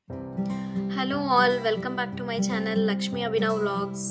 hello all welcome back to my channel Lakshmi Abhinav vlogs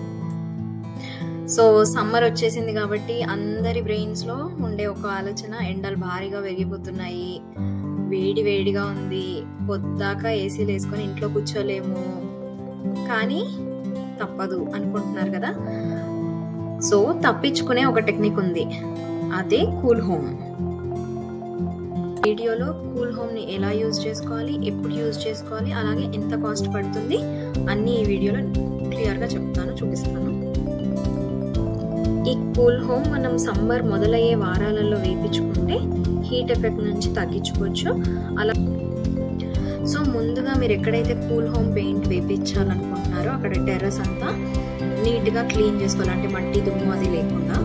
so summer వచ్చేసింది కాబట్టి అందరి brains లో ఉండే ఒక ఆలోచన ఎండలు భారీగా పెరిగిపోతున్నాయి వేడి వేడిగా ఉంది పొద్దాక ఏసీలు వేసుకొని ఇంట్లో కూర్చోలేము కానీ తప్పదు అనుకుంటున్నారు కదా సో తప్పించుకునే ఒక టెక్నిక్ ఉంది అదే కూల్ హోమ్ వీడియోలో కూల్ హోమ్ ని ఎలా యూజ్ చేసుకోవాలి ఎప్పుడు యూజ్ చేసుకోవాలి అలాగే ఎంత కాస్ట్ పడుతుంది అన్ని ఈ వీడియోలో క్లియర్ గా చెప్తాను చూపిస్తాను ఈ కూల్ హోమ్ మనం సమ్మర్ మొదలయ్యే వారాలలో వేయించుకుంటే హీట్ ఎఫెక్ట్ నుంచి తగ్గించుకోవచ్చు అలా సో ముందుగా మీరు ఎక్కడైతే కూల్ హోమ్ పెయింట్ వేయించాలనుకుంటున్నారో అక్కడ టెర్రస్ అంతా నీట్గా క్లీన్ చేసుకోవాలి అంటే మట్టి దుమ్ము అది లేకుండా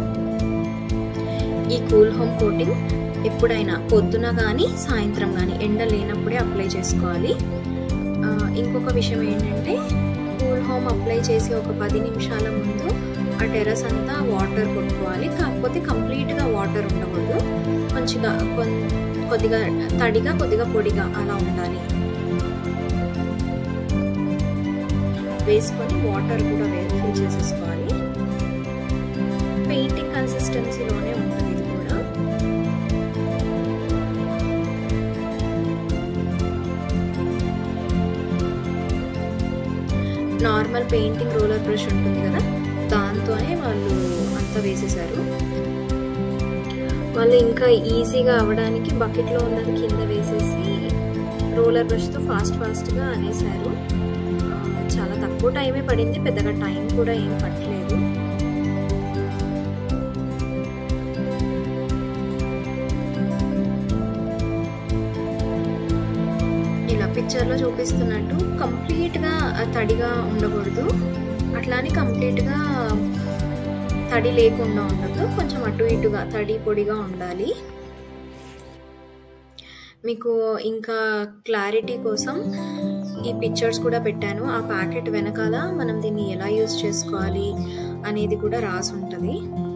ఈ కూల్ హోమ్ కోటింగ్ ఎప్పుడైనా పొద్దున కానీ సాయంత్రం కానీ ఎండ లేనప్పుడే అప్లై చేసుకోవాలి ఇంకొక విషయం ఏంటంటే కూల్ హోమ్ అప్లై చేసి ఒక పది నిమిషాల ముందు ఆ టెర్రస్ అంతా వాటర్ కొట్టుకోవాలి కాకపోతే కంప్లీట్గా వాటర్ ఉండకూడదు కొంచెంగా కొద్దిగా తడిగా కొద్దిగా పొడిగా అలా ఉండాలి వేసుకొని వాటర్ కూడా ఫిల్ చేసేసుకోవాలి పెయింటింగ్ కన్సిస్టెన్సీలోనే ఉంటుంది ఇది కూడా నార్మల్ పెయింటింగ్ రోలర్ బ్రష్ ఉంటుంది కదా దాంతోనే వాళ్ళు అంతా వేసేసారు వాళ్ళు ఇంకా ఈజీగా అవ్వడానికి బకెట్లో ఉన్నది కింద వేసేసి రోలర్ బ్రష్తో ఫాస్ట్ ఫాస్ట్గా అనేసారు చాలా తక్కువ టైమే పడింది పెద్దగా టైం కూడా ఏం పట్టలేదు ఇలా పిక్చర్లో చూపిస్తున్నట్టు కంప్లీట్గా తడిగా ఉండకూడదు అట్లానే కంప్లీట్గా తడి లేకుండా ఉండదు కొంచెం అటు ఇటుగా తడి పొడిగా ఉండాలి మీకు ఇంకా క్లారిటీ కోసం ఈ పిక్చర్స్ కూడా పెట్టాను ఆ ప్యాకెట్ వెనకాల మనం దీన్ని ఎలా యూజ్ చేసుకోవాలి అనేది కూడా రాసి ఉంటుంది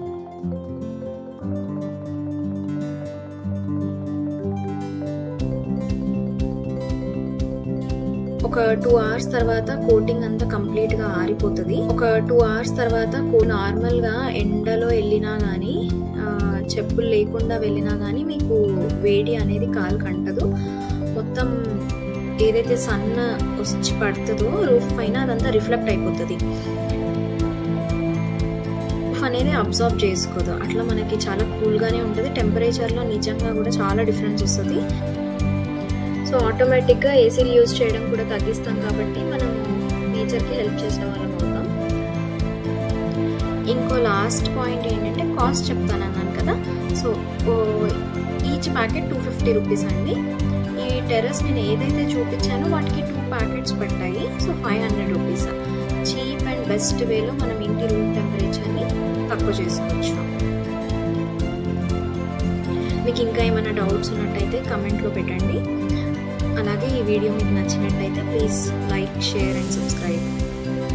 ఒక టూ అవర్స్ తర్వాత కోటింగ్ అంతా కంప్లీట్ గా ఆరిపోతుంది ఒక టూ అవర్స్ తర్వాత నార్మల్ గా ఎండలో వెళ్ళినా గానీ చెప్పులు లేకుండా వెళ్ళినా గానీ మీకు వేడి అనేది కాలు కంటదు మొత్తం ఏదైతే సన్ వచ్చి పడుతుందో రూఫ్ పైన అదంతా రిఫ్లెక్ట్ అయిపోతుంది రూఫ్ అనేది అబ్జర్వ్ చేసుకోదు అట్లా మనకి చాలా కూల్గానే ఉంటుంది టెంపరేచర్లో నిజంగా కూడా చాలా డిఫరెన్స్ వస్తుంది సో ఆటోమేటిక్గా ఏసీలు యూజ్ చేయడం కూడా తగ్గిస్తాం కాబట్టి మనం నేచర్కి హెల్ప్ చేసే వాళ్ళం అవుతాం ఇంకో లాస్ట్ పాయింట్ ఏంటంటే కాస్ట్ చెప్తాను అన్నాను కదా so each packet two fifty rupees అండి ఈ టెర్రస్ నేను ఏదైతే చూపించానో వాటికి టూ ప్యాకెట్స్ పట్టాయి so five hundred rupees cheap and best వేలో మనం ఇంటి రూమ్ టెంపరేచర్ని తక్కువ చేసుకోవచ్చు మీకు ఇంకా ఏమైనా డౌట్స్ ఉన్నట్టయితే కమెంట్లో పెట్టండి అలాగే ఈ వీడియో మీకు నచ్చినట్టయితే please like share and subscribe